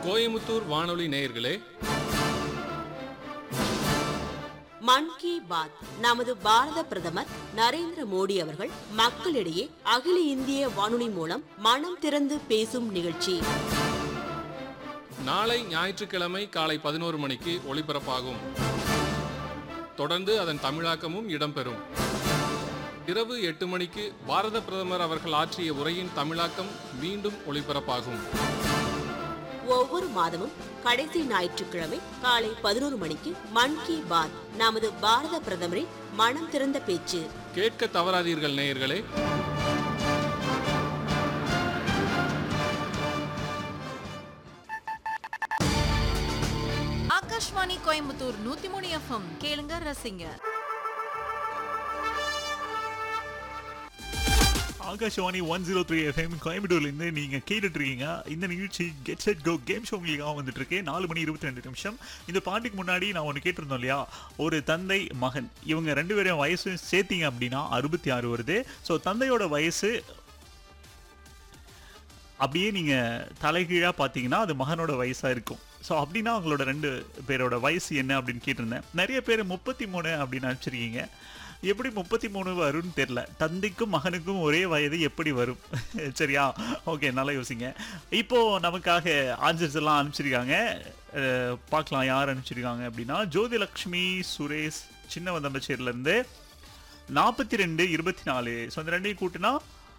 கோயமுத்தூர் வானொலி நேயர்களே மன் கி பாத் நமது பாரத பிரதமர் நரேந்திர மோடி அவர்கள் மக்களிடையே அகில இந்திய வானொலி மூலம் மனம் திறந்து பேசும் நிகழ்ச்சி நாளை ஞாயிற்றுக்கிழமை காலை பதினோரு மணிக்கு ஒளிபரப்பாகும் தொடர்ந்து அதன் தமிழாக்கமும் இடம்பெறும் இரவு எட்டு மணிக்கு பாரத பிரதமர் அவர்கள் ஆற்றிய உரையின் தமிழாக்கம் மீண்டும் ஒளிபரப்பாகும் ஒவ்வொரு மாதமும் கடைசி ஞாயிற்றுக்கிழமை காலை பதினோரு மணிக்கு மன் கி பாத் நமது பாரத பிரதமரின் மனம் திறந்த பேச்சு கேட்க தவறாதீர்கள் நேயர்களே ஆகாஷ்வாணி கோயம்புத்தூர் நூத்தி மூணு எஃப்எம் கேளுங்க ரசிங்க Akashvani one zero three FM கோயம்புத்தூர்லேருந்து நீங்கள் கேட்டுட்டு இருக்கீங்க இந்த நிகழ்ச்சி get set go game show உங்களுக்காக வந்துட்டு இருக்கு நாலு மணி இருபத்தி ரெண்டு நிமிஷம் இந்த பாட்டுக்கு முன்னாடி நான் ஒன்று கேட்டிருந்தோம் இல்லையா ஒரு தந்தை மகன் இவங்க ரெண்டு பேரும் வயசு சேர்த்தீங்க அப்படின்னா அறுபத்தி ஆறு வருது ஸோ தந்தையோட வயசு அப்படியே நீங்கள் தலைகீழாக பார்த்தீங்கன்னா அது மகனோட வயசாக இருக்கும் ஸோ அப்படின்னா அவங்களோட ரெண்டு பேரோட வயசு என்ன அப்படின்னு கேட்டிருந்தேன் நிறைய பேர் முப்பத்தி மூணு அப்படின்னு நினச்சிருக்கீங்க எப்படி முப்பத்தி மூணு வரும்னு தெரில தந்தைக்கும் மகனுக்கும் ஒரே வயது எப்படி வரும் சரியா ஓகே நல்லா யோசிங்க இப்போ நமக்காக ஆன்சர்ஸ் எல்லாம் அனுப்பிச்சிருக்காங்க அஹ், பார்க்கலாம் யார் அனுப்பிச்சிருக்காங்க அப்படின்னா ஜோதிலக்ஷ்மி சுரேஷ் சின்ன வந்தம்பச்சேரிலேருந்து நாற்பத்தி ரெண்டு இருபத்தி நாலு ஸோ அந்த ரெண்டையும் கூட்டினா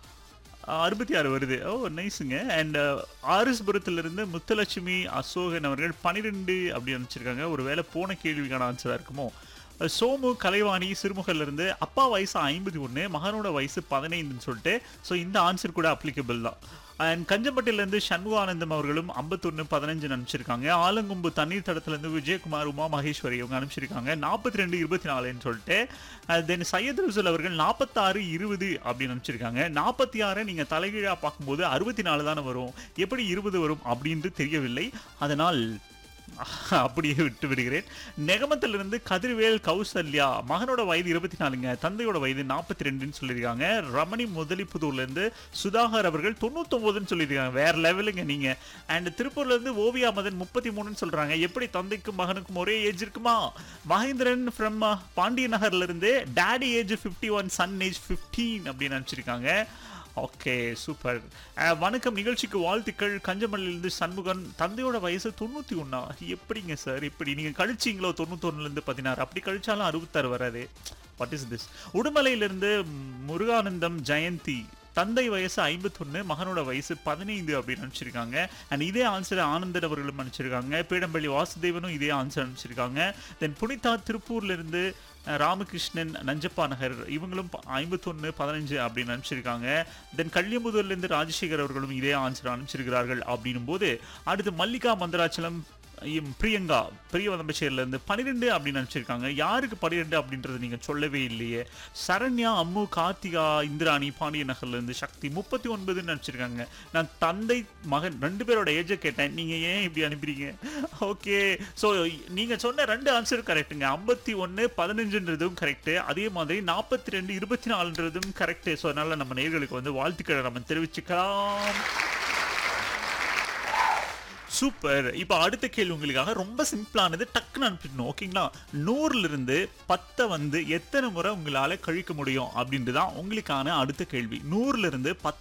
அறுபத்தி ஆறு வருது ஓ நைஸுங்க அண்ட் ஆர்எஸ்புரத்திலிருந்து முத்துலட்சுமி அசோகன் அவர்கள் பன்னிரெண்டு அப்படி அனுப்பிச்சிருக்காங்க ஒரு வேளை போன கேள்விக்கான ஆன்சராக இருக்குமோ அஹ் சோமு கலைவாணி சிறுமுகல்ல இருந்து அப்பா வயசு ஐம்பத்தி ஒன்று மகனோட வயசு பதினைந்துன்னு சொல்லிட்டு ஸோ இந்த ஆன்சர் கூட அப்ளிகபிள் தான் அண்ட் கஞ்சம்பட்டிலேருந்து சண்முகானந்தம் அவர்களும் ஐம்பத்தொன்று பதினஞ்சு அனுப்பிச்சிருக்காங்க ஆலங்கும்பு தண்ணீர் தடத்துலேருந்து விஜயகுமார் உமா மகேஸ்வரி அவங்க அனுப்பிச்சிருக்காங்க நாற்பத்தி ரெண்டு இருபத்தி நாலுன்னு சொல்லிட்டு தென் சையத் ரசூல் அவர்கள் நாற்பத்தாறு இருபது அப்படின்னு அனுப்பிச்சிருக்காங்க நாற்பத்தி ஆறை நீங்கள் தலைகீழாக பார்க்கும்போது அறுபத்தி நாலு தானே வரும் எப்படி இருபது வரும் அப்படின்ட்டு தெரியவில்லை அதனால் அப்படியே விட்டு விடுகிறேன் நெகமத்திலிருந்து கதிர்வேல் கௌசல்யா மகனோட வயது இருபத்தி நாலுங்க தந்தையோட வயது நாற்பத்தி ரெண்டுன்னு சொல்லியிருக்காங்க ரமணி முதலிப்புதூர்ல இருந்து சுதாகர் அவர்கள் தொண்ணூத்தொன்பதுன்னு சொல்லியிருக்காங்க வேற லெவலுங்க நீங்க அண்ட் திருப்பூர்ல இருந்து ஓவியா மதன் முப்பத்தி மூணுன்னு சொல்றாங்க எப்படி தந்தைக்கும் மகனுக்கும் ஒரே ஏஜ் இருக்குமா மகேந்திரன் ஃப்ரம் பாண்டிய நகர்ல இருந்து daddy age fifty one son age fifteen அப்படின்னு நினச்சிருக்காங்க ஓகே சூப்பர் அஹ், வணக்கம் நிகழ்ச்சிக்கு வாழ்த்துக்கள் கஞ்சமல்லிலிருந்து சண்முகன் தந்தையோட வயசு தொண்ணூற்றி ஒன்றா எப்படிங்க சார் இப்படி நீங்கள் கழிச்சிங்களோ தொண்ணூத்தொன்னுலேருந்து பதினாறு அப்படி கழிச்சாலும் அறுபத்தாறு வராது வாட் இஸ் திஸ் உடுமலையிலிருந்து முருகானந்தம் ஜெயந்தி தந்தை வயசு ஐம்பத்தொன்று மகனோட வயசு பதினைந்து அப்படின்னு அனுப்பிச்சிருக்காங்க அண்ட் இதே ஆன்சர் ஆனந்தன் அவர்களும் அனுப்பிச்சிருக்காங்க பீடம்பள்ளி வாசுதேவனும் இதே ஆன்சர் அனுப்பிச்சிருக்காங்க தென் புனிதா திருப்பூர்ல இருந்து அஹ், ராமகிருஷ்ணன் நஞ்சப்பா நகர் இவங்களும் ஐம்பத்தொன்று பதினஞ்சு அப்படின்னு அனுப்பிச்சிருக்காங்க தென் கள்ளியம்புதூர்லேருந்து ராஜசேகர் அவர்களும் இதே ஆன்சர் அனுப்பிச்சிருக்கிறார்கள் அப்படின்னும் போது அடுத்து மல்லிகா மந்தராச்சலம் இம் பிரியங்கா பிரியவதம்பச்சேரில இருந்து பன்னிரெண்டு அப்படின்னு நினச்சிருக்காங்க யாருக்கு பன்னிரெண்டு அப்படின்றது நீங்க சொல்லவே இல்லையே சரண்யா அம்மு கார்த்திகா இந்திராணி பாண்டிய நகர்ல இருந்து சக்தி முப்பத்தி ஒன்பதுன்னு நினச்சிருக்காங்க நான் தந்தை மகன் ரெண்டு பேரோட ஏஜை கேட்டேன் நீங்க ஏன் இப்படி அனுப்புறீங்க ஓகே ஸோ நீங்க சொன்ன ரெண்டு ஆன்சர் கரெக்ட்டுங்க ஐம்பத்தி ஒன்று பதினஞ்சுன்றதும் கரெக்ட் அதே மாதிரி நாற்பத்தி ரெண்டு இருபத்தி நாலுன்றதும் கரெக்ட் ஸோ அதனால நம்ம நேர்களுக்கு வந்து வாழ்த்துக்களை நம்ம தெரிவிச்சுக்கலாம் சூப்பர் இப்போ அடுத்த கேள்வி உங்களுக்காக ரொம்ப சிம்பிளானது டக்குன்னு அனுப்பிடணும் ஓகேங்களா நூறுல இருந்து பத்தை வந்து எத்தனை முறை உங்களால கழிக்க முடியும் அப்படின்ட்டு தான் உங்களுக்கான அடுத்த கேள்வி நூறுல இருந்து பத்து